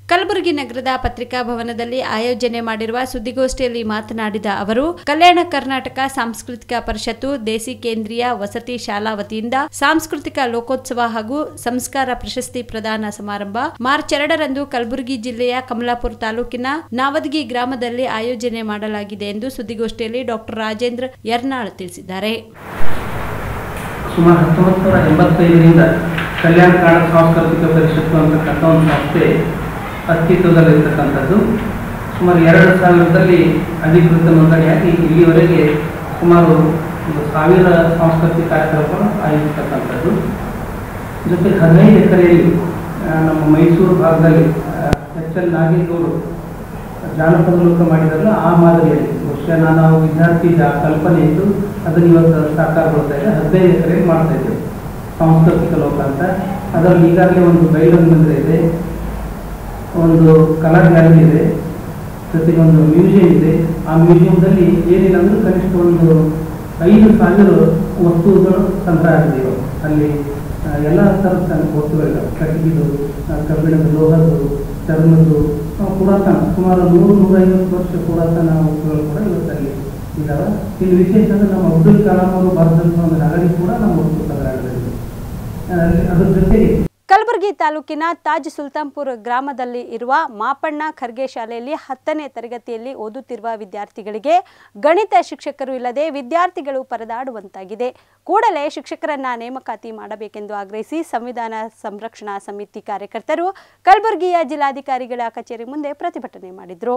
ಕಲಬುರಗಿ ನಗರದ ಪತ್ರಿಕಾ ಭವನದಲ್ಲಿ ಆಯೋಜನೆ ಮಾಡಿರುವ ಸುದ್ದಿಗೋಷ್ಠಿಯಲ್ಲಿ ಮಾತನಾಡಿದ ಅವರು ಕಲ್ಯಾಣ ಕರ್ನಾಟಕ ಸಾಂಸ್ಕೃತಿಕ ಪರಿಷತ್ತು ದೇಸಿ ಕೇಂದ್ರೀಯ ವಸತಿ ಶಾಲಾ ವತಿಯಿಂದ ಸಾಂಸ್ಕೃತಿಕ ಲೋಕೋತ್ಸವ ಹಾಗೂ ಸಂಸ್ಕಾರ ಪ್ರಶಸ್ತಿ ಪ್ರದಾನ ಸಮಾರಂಭ ಮಾರ್ಚ್ ಎರಡರಂದು ಕಲಬುರಗಿ ಜಿಲ್ಲೆಯ ಕಮಲಾಪುರ ತಾಲೂಕಿನ ನಾವದಗಿ ಗ್ರಾಮದಲ್ಲಿ ಆಯೋಜನೆ ಮಾಡಲಾಗಿದೆ ಎಂದು ಸುದ್ದಿಗೋಷ್ಠಿಯಲ್ಲಿ ಡಾಕ್ಟರ್ ರಾಜೇಂದ್ರ ಯರ್ನಾಳ್ ತಿಳಿಸಿದ್ದಾರೆ ಸುಮಾರು ಹತ್ತೊಂಬತ್ತು ನೂರ ಎಂಬತ್ತೈದರಿಂದ ಕಲ್ಯಾಣ ಕರ್ನಾಟಕ ಸಾಂಸ್ಕೃತಿಕ ಪರಿಷತ್ತು ಅಂತಕ್ಕಂಥ ಒಂದು ಸಂಸ್ಥೆ ಅಸ್ತಿತ್ವದಲ್ಲಿರ್ತಕ್ಕಂಥದ್ದು ಸುಮಾರು ಎರಡು ಸಾವಿರದಲ್ಲಿ ಅಧಿಕೃತ ನೋಂದಣಿಯಾಗಿ ಇಲ್ಲಿಯವರೆಗೆ ಸುಮಾರು ಒಂದು ಸಾವಿರ ಸಾಂಸ್ಕೃತಿಕ ಕಾರ್ಯಕ್ರಮಗಳು ಆಯೋಜಿಸ್ತಕ್ಕಂಥದ್ದು ಜೊತೆಗೆ ಹದಿನೈದು ಎಕರೆಯಲ್ಲಿ ಆ, ನಮ್ಮ ಮೈಸೂರು ಭಾಗದಲ್ಲಿ ಎಚ್ ಎಲ್ ನಾಗೇಗೌಡರು ಜಾನಪದ ಲೋಕ ಮಾಡಿದ್ರಲ್ಲ ಆ ಮಾದರಿಯಲ್ಲಿ ಬಹುಶಃ ನಾನು ಆ ವಿದ್ಯಾರ್ಥಿ ಜಾ ಕಲ್ಪನೆ ಇದ್ದು ಅದನ್ನು ಇವತ್ತು ಸಾಕಾರಗೊಳ್ತಾ ಇದೆ ಹದಿನೈದು ಎಕರೆ ಮಾಡ್ತಾ ಇದ್ದೇವೆ ಸಾಂಸ್ಕೃತಿಕ ಲೋಕ ಅಂತ ಅದರಲ್ಲಿ ಈಗಾಗಲೇ ಒಂದು ಬೈಲನ್ ಮಂದಿರ ಇದೆ ಒಂದು ಕಲಾ ಗ್ಯಾಲರಿ ಇದೆ ಜೊತೆಗೆ ಒಂದು ಮ್ಯೂಸಿಯಂ ಇದೆ ಆ ಮ್ಯೂಸಿಯಂದಲ್ಲಿ ಏನಿಲ್ಲ ಅಂದ್ರೆ ಕನಿಷ್ಠ ಒಂದು ಐದು ಸಾವಿರ ವಸ್ತುಗಳು ಸಂಗ್ರಹ ಆಗಿದೆ ಇವಾಗ. ಅಲ್ಲಿ ಆ, ಎಲ್ಲ ಥರದ ವಸ್ತುಗಳಿದ್ದಾವೆ ಕಟ್ಟಿಗೆದು ಆ, ಕಬ್ಬಿಣದ ಲೋಹದ್ದು ಚರ್ಮದ್ದು ಆ, ಪುರಾತನ ಸುಮಾರು ನೂರು ನೂರೈವತ್ತು ವರ್ಷ ಪುರಾತನ ವಸ್ತುಗಳು ಕೂಡ ಇವತ್ತಲ್ಲಿ ಇದ್ದಾವೆ ಇಲ್ಲಿ ವಿಶೇಷ ಅಂದ್ರೆ ನಮ್ಮ ಅಬ್ದುಲ್ ಕಲಾಂ ಅವರು ಬರೆದಂಥ ಒಂದು ನಗರಿ ಕೂಡ ನಮ್ಮ ವಸ್ತು ಸಂಗ್ರಹಗಳಿದೆ ಆ, ಅದ್ರ ಜೊತೆಗೆ ಕಲಬುರಗಿ ತಾಲೂಕಿನ ತಾಜ್ ಸುಲ್ತಾನ್ಪುರ್ ಗ್ರಾಮದಲ್ಲಿ ಇರುವ ಮಾಪಣ್ಣ ಖರ್ಗೆ ಶಾಲೆಯಲ್ಲಿ ಹತ್ತನೇ ತರಗತಿಯಲ್ಲಿ ಓದುತ್ತಿರುವ ವಿದ್ಯಾರ್ಥಿಗಳಿಗೆ ಗಣಿತ ಶಿಕ್ಷಕರು ಇಲ್ಲದೆ ವಿದ್ಯಾರ್ಥಿಗಳು ಪರದಾಡುವಂತಾಗಿದೆ ಕೂಡಲೇ ಶಿಕ್ಷಕರನ್ನ ನೇಮಕಾತಿ ಮಾಡಬೇಕೆಂದು ಆಗ್ರಹಿಸಿ ಸಂವಿಧಾನ ಸಂರಕ್ಷಣಾ ಸಮಿತಿ ಕಾರ್ಯಕರ್ತರು ಕಲಬುರಗಿಯ ಜಿಲ್ಲಾಧಿಕಾರಿಗಳ ಕಚೇರಿ ಮುಂದೆ ಪ್ರತಿಭಟನೆ ಮಾಡಿದರು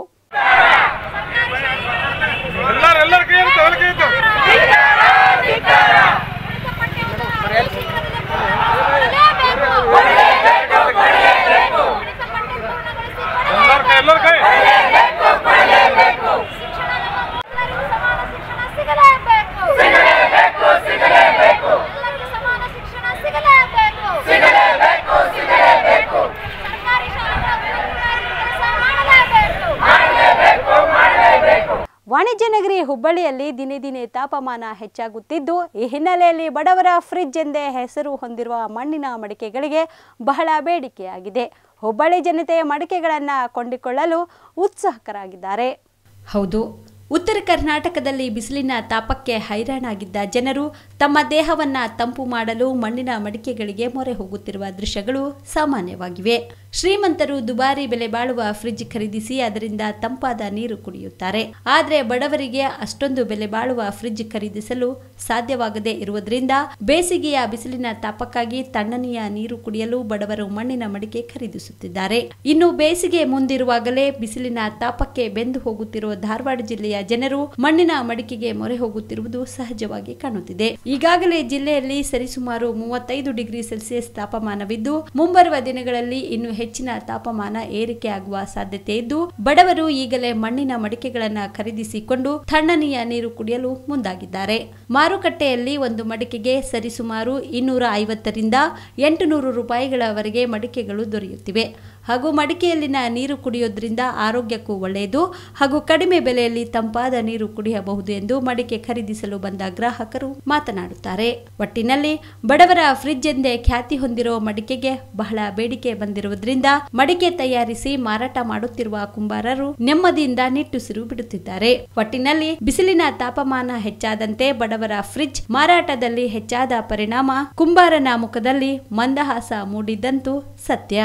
ಎಲ್ಲರ ಕೈ ಇರುತ್ತೆ ಅವ್ರ ಕೈ ಇತ್ತು ಎಲ್ಲರ ಕೈ ಎಲ್ಲರ ಕೈ ವಾಣಿಜ್ಯ ನಗರಿ ಹುಬ್ಬಳ್ಳಿಯಲ್ಲಿ ದಿನೇ ದಿನೇ ತಾಪಮಾನ ಹೆಚ್ಚಾಗುತ್ತಿದ್ದು ಈ ಹಿನ್ನೆಲೆಯಲ್ಲಿ ಬಡವರ ಫ್ರಿಡ್ಜ್ ಎಂದೇ ಹೆಸರು ಹೊಂದಿರುವ ಮಣ್ಣಿನ ಮಡಿಕೆಗಳಿಗೆ ಬಹಳ ಬೇಡಿಕೆಯಾಗಿದೆ ಹುಬ್ಬಳ್ಳಿ ಜನತೆ ಮಡಿಕೆಗಳನ್ನು ಕೊಂಡಿಕೊಳ್ಳಲು ಉತ್ಸುಕರಾಗಿದ್ದಾರೆ ಹೌದು ಉತ್ತರ ಕರ್ನಾಟಕದಲ್ಲಿ ಬಿಸಿಲಿನ ತಾಪಕ್ಕೆ ಹೈರಾಣಾಗಿದ್ದ ಜನರು ತಮ್ಮ ದೇಹವನ್ನ ತಂಪು ಮಾಡಲು ಮಣ್ಣಿನ ಮಡಿಕೆಗಳಿಗೆ ಮೊರೆ ಹೋಗುತ್ತಿರುವ ದೃಶ್ಯಗಳು ಸಾಮಾನ್ಯವಾಗಿವೆ ಶ್ರೀಮಂತರು ದುಬಾರಿ ಬೆಲೆ ಬಾಳುವ ಫ್ರಿಡ್ಜ್ ಖರೀದಿಸಿ ಅದರಿಂದ ತಂಪಾದ ನೀರು ಕುಡಿಯುತ್ತಾರೆ ಆದರೆ ಬಡವರಿಗೆ ಅಷ್ಟೊಂದು ಬೆಲೆ ಬಾಳುವ ಫ್ರಿಡ್ಜ್ ಖರೀದಿಸಲು ಸಾಧ್ಯವಾಗದೇ ಇರುವುದರಿಂದ ಬೇಸಿಗೆಯ ಬಿಸಿಲಿನ ತಾಪಕ್ಕಾಗಿ ತಣ್ಣನೆಯ ನೀರು ಕುಡಿಯಲು ಬಡವರು ಮಣ್ಣಿನ ಮಡಿಕೆ ಖರೀದಿಸುತ್ತಿದ್ದಾರೆ ಇನ್ನು ಬೇಸಿಗೆ ಮುಂದಿರುವಾಗಲೇ ಬಿಸಿಲಿನ ತಾಪಕ್ಕೆ ಬೆಂದು ಹೋಗುತ್ತಿರುವ ಧಾರವಾಡ ಜಿಲ್ಲೆಯ ಜನರು ಮಣ್ಣಿನ ಮಡಿಕೆಗೆ ಮೊರೆ ಹೋಗುತ್ತಿರುವುದು ಸಹಜವಾಗಿ ಕಾಣುತ್ತಿದೆ ಈಗಾಗಲೇ ಜಿಲ್ಲೆಯಲ್ಲಿ ಸರಿಸುಮಾರು ಮೂವತ್ತೈದು ಡಿಗ್ರಿ ಸೆಲ್ಸಿಯಸ್ ತಾಪಮಾನವಿದ್ದು ಮುಂಬರುವ ದಿನಗಳಲ್ಲಿ ಇನ್ನು ಹೆಚ್ಚಿನ ತಾಪಮಾನ ಏರಿಕೆಯಾಗುವ ಸಾಧ್ಯತೆ ಇದ್ದು ಬಡವರು ಈಗಲೇ ಮಣ್ಣಿನ ಮಡಿಕೆಗಳನ್ನು ಖರೀದಿಸಿಕೊಂಡು ತಣ್ಣನೆಯ ನೀರು ಕುಡಿಯಲು ಮುಂದಾಗಿದ್ದಾರೆ ಮಾರುಕಟ್ಟೆಯಲ್ಲಿ ಒಂದು ಮಡಿಕೆಗೆ ಸರಿಸುಮಾರು ಇನ್ನೂರ ಐವತ್ತರಿಂದ ಎಂಟುನೂರು ರೂಪಾಯಿಗಳವರೆಗೆ ಮಡಿಕೆಗಳು ದೊರೆಯುತ್ತಿವೆ ಹಾಗೂ ಮಡಿಕೆಯಲ್ಲಿನ ನೀರು ಕುಡಿಯೋದ್ರಿಂದ ಆರೋಗ್ಯಕ್ಕೂ ಒಳ್ಳೆಯದು ಹಾಗೂ ಕಡಿಮೆ ಬೆಲೆಯಲ್ಲಿ ತಂಪಾದ ನೀರು ಕುಡಿಯಬಹುದು ಎಂದು ಮಡಿಕೆ ಖರೀದಿಸಲು ಬಂದ ಗ್ರಾಹಕರು ಮಾತನಾಡುತ್ತಾರೆ ಒಟ್ಟಿನಲ್ಲಿ ಬಡವರ ಫ್ರಿಡ್ಜ್ ಎಂದೇ ಖ್ಯಾತಿ ಹೊಂದಿರುವ ಮಡಿಕೆಗೆ ಬಹಳ ಬೇಡಿಕೆ ಬಂದಿರುವುದರಿಂದ ಮಡಿಕೆ ತಯಾರಿಸಿ ಮಾರಾಟ ಮಾಡುತ್ತಿರುವ ಕುಂಬಾರರು ನೆಮ್ಮದಿಯಿಂದ ನಿಟ್ಟುಸಿರು ಬಿಡುತ್ತಿದ್ದಾರೆ ಒಟ್ಟಿನಲ್ಲಿ ಬಿಸಿಲಿನ ತಾಪಮಾನ ಹೆಚ್ಚಾದಂತೆ ಬಡವರ ಫ್ರಿಡ್ಜ್ ಮಾರಾಟದಲ್ಲಿ ಹೆಚ್ಚಾದ ಪರಿಣಾಮ ಕುಂಬಾರನ ಮುಖದಲ್ಲಿ ಮಂದಹಾಸ ಮೂಡಿದ್ದಂತೂ ಸತ್ಯ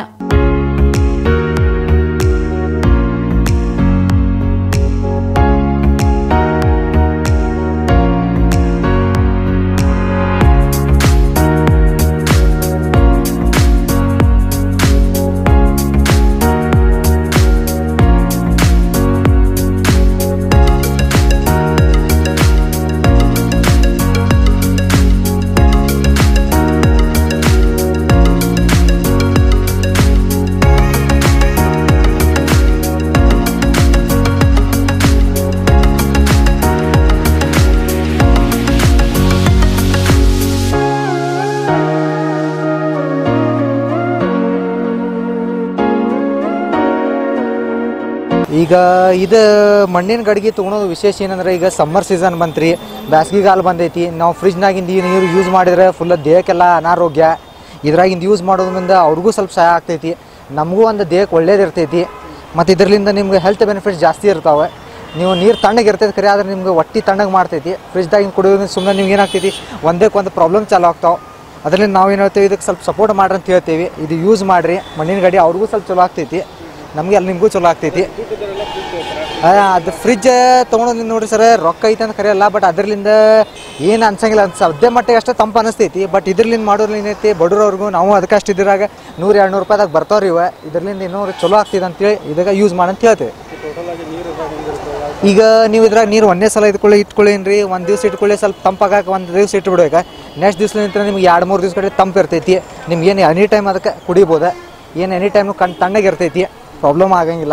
ಈಗ ಇದು ಮಣ್ಣಿನ ಗಡಿಗೆ ತೊಗೊಳೋದು ವಿಶೇಷ ಏನಂದ್ರೆ ಈಗ ಸಮ್ಮರ್ ಸೀಸನ್ ಬಂತ್ರಿ ಬ್ಯಾಸ್ಗಿಗಾಲ ಬಂದೈತಿ ನಾವು ಫ್ರಿಜ್ನಾಗಿಂದ ಈ ನೀರು ಯೂಸ್ ಮಾಡಿದ್ರೆ ಫುಲ್ ದೇಹಕ್ಕೆಲ್ಲ ಅನಾರೋಗ್ಯ ಇದ್ರಾಗಿಂದ ಯೂಸ್ ಮಾಡೋದ್ರಿಂದ ಅವ್ರಿಗೂ ಸ್ವಲ್ಪ ಸಹಾಯ ಆಗ್ತೈತಿ ನಮಗೂ ಒಂದು ದೇಹಕ್ಕೆ ಒಳ್ಳೇದಿರ್ತೈತಿ ಮತ್ತು ಇದರಿಂದ ನಿಮ್ಗೆ ಹೆಲ್ತ್ ಬೆನಿಫಿಟ್ಸ್ ಜಾಸ್ತಿ ಇರ್ತಾವೆ ನೀವು ನೀರು ತಣ್ಣಗೆ ಇರ್ತೈತೆ ಖರೆ ಆದ್ರೆ ನಿಮ್ಗೆ ಹೊಟ್ಟಿ ತಣ್ಣಗೆ ಮಾಡ್ತೈತಿ ಫ್ರಿಜ್ದಾಗ ಕುಡಿಯೋದ್ರಿಂದ ಸುಮ್ಮನೆ ನಿಮ್ಗೆ ಏನಾಗ್ತೈತಿ ಒಂದಕ್ಕೆ ಒಂದು ಪ್ರಾಬ್ಲಮ್ ಚಾಲು ಆಗ್ತಾವೆ ಅದರಿಂದ ನಾವು ಏನು ಹೇಳ್ತೀವಿ ಇದಕ್ಕೆ ಸ್ವಲ್ಪ ಸಪೋರ್ಟ್ ಮಾಡ್ರಿ ಅಂತ ಹೇಳ್ತೀವಿ ಇದು ಯೂಸ್ ಮಾಡಿರಿ ಮಣ್ಣಿನ ಗಾಡಿ ಅವ್ರಿಗೂ ಸ್ವಲ್ಪ ಚಲೋ ಆಗ್ತೈತಿ ನಮಗೆ ಅಲ್ಲಿ ನಿಮಗೂ ಚಲೋ ಆಗ್ತೈತಿ ಆ, ಅದು ಫ್ರಿಜ್ ತೊಗೊಂಡು ನೋಡ್ರಿ ಸರ್ ರೊಕ್ಕ ಐತೆ ಅಂತ ಕರೆಯಲ್ಲ ಬಟ್ ಅದರಿಂದ ಏನು ಅನ್ಸಂಗಿಲ್ಲ ಅಂತ ಸದ್ಯ ಮಟ್ಟಿಗೆ ಅಷ್ಟೇ ತಂಪು ಅನಿಸ್ತೈತಿ ಬಟ್ ಇದ್ರಲಿಂದ ಮಾಡೋದ್ರಿಂದ ಏನೈತಿ ಬಡವ್ರವ್ರಿಗೂ ನಾವು ಅದಕ್ಕೆ ಅಷ್ಟು ಇದ್ರಾಗ ನೂರು ಎರಡು ನೂರು ರೂಪಾಯಿದಾಗ ಬರ್ತಾವ್ರಿ ಇವ ಇದರಿಂದ ಇನ್ನೂ ಚಲೋ ಆಗ್ತಿದೆ ಅಂತೇಳಿ ಇದಾಗ ಯೂಸ್ ಮಾಡಂತ ಹೇಳ್ತೇವೆ ಈಗ ನೀವು ಇದ್ರಾಗ ನೀರು ಒಂದೇ ಸಲ ಇಟ್ಕೊಳ್ಳಿ ಇಟ್ಕೊಳ್ಳೇನ್ರಿ ಒಂದು ದಿವ್ಸ ಇಟ್ಕೊಳ್ಳಿ ಸ್ವಲ್ಪ ತಂಪಾಗಕ್ಕೆ ಒಂದು ದಿವ್ಸ ಇಟ್ಬಿಡ್ಬೇಕು ನೆಕ್ಸ್ಟ್ ದಿವ್ಸ ನಿಂತ ನಿಮ್ಗೆ ಎರಡು ಮೂರು ದಿವ್ಸ ಕಡೆ ತಂಪು ಇರ್ತೈತಿ ನಿಮ್ಗೆ ಏನು ಎನಿ ಟೈಮ್ ಅದಕ್ಕೆ ಕುಡಿಬೋದು ಏನು ಎನಿ ಟೈಮ್ ಕಣ್ ತಣ್ಣಗೆ ಇರ್ತೈತಿ ಪ್ರಾಬ್ಲಮ್ ಆಗಂಗಿಲ್ಲ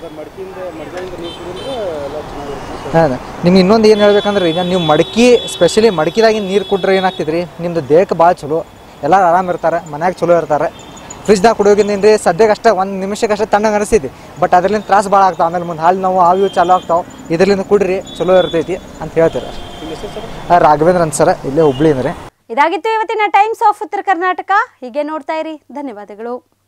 ಹಾಂ ನಿಮ್ಗೆ ಇನ್ನೊಂದು ಏನು ಹೇಳ್ಬೇಕಂದ್ರೆ ಈಗ ನೀವು ಮಡಕಿ ಸ್ಪೆಷಲಿ ಮಡಕಿದಾಗಿನ ನೀರು ಕುಡ್ರೆ ಏನಾಗ್ತೈತೆ ರೀ ನಿಮ್ದು ದೇಹಕ್ಕೆ ಭಾಳ ಚಲೋ ಎಲ್ಲರೂ ಆರಾಮ್ ಇರ್ತಾರೆ ಮನ್ಯಾಗ ಚಲೋ ಇರ್ತಾರೆ ಫ್ರಿಜ್ದಾಗ ಕುಡಿಯೋಗಿಂದ ರೀ ಸದ್ಯಕ್ಕೆ ಅಷ್ಟೇ ಒಂದು ನಿಮಿಷಕ್ಕೆ ಅಷ್ಟೇ ತಣ್ಣಗೆ ಅನಿಸ್ತೈತಿ ಬಟ್ ಅದರಿಂದ ತ್ರಾಸ ಭಾಳ ಆಗ್ತಾವೆ ಆಮೇಲೆ ಮುಂದೆ ಹಾಲು ನೋವು ಆವು ಇವು ಚಾಲು ಆಗ್ತಾವೆ ಇದರಿಂದ ಕುಡ್ರಿ ಚಲೋ ಇರ್ತೈತಿ ಅಂತ ಹೇಳ್ತಾರೆ ಹಾಂ ರಾಘವೇಂದ್ರ ಅಂತ ಸರ ಇಲ್ಲೇ ಹುಬ್ಳಿ ಅಂದ್ರೆ ಇದಾಗಿತ್ತು ಇವತ್ತಿನ ಟೈಮ್ಸ್ ಆಫ್ ಉತ್ತರ ಕರ್ನಾಟಕ ಹೀಗೆ ನೋಡ್ತಾ ಇರಿ ಧನ್ಯವಾದಗಳು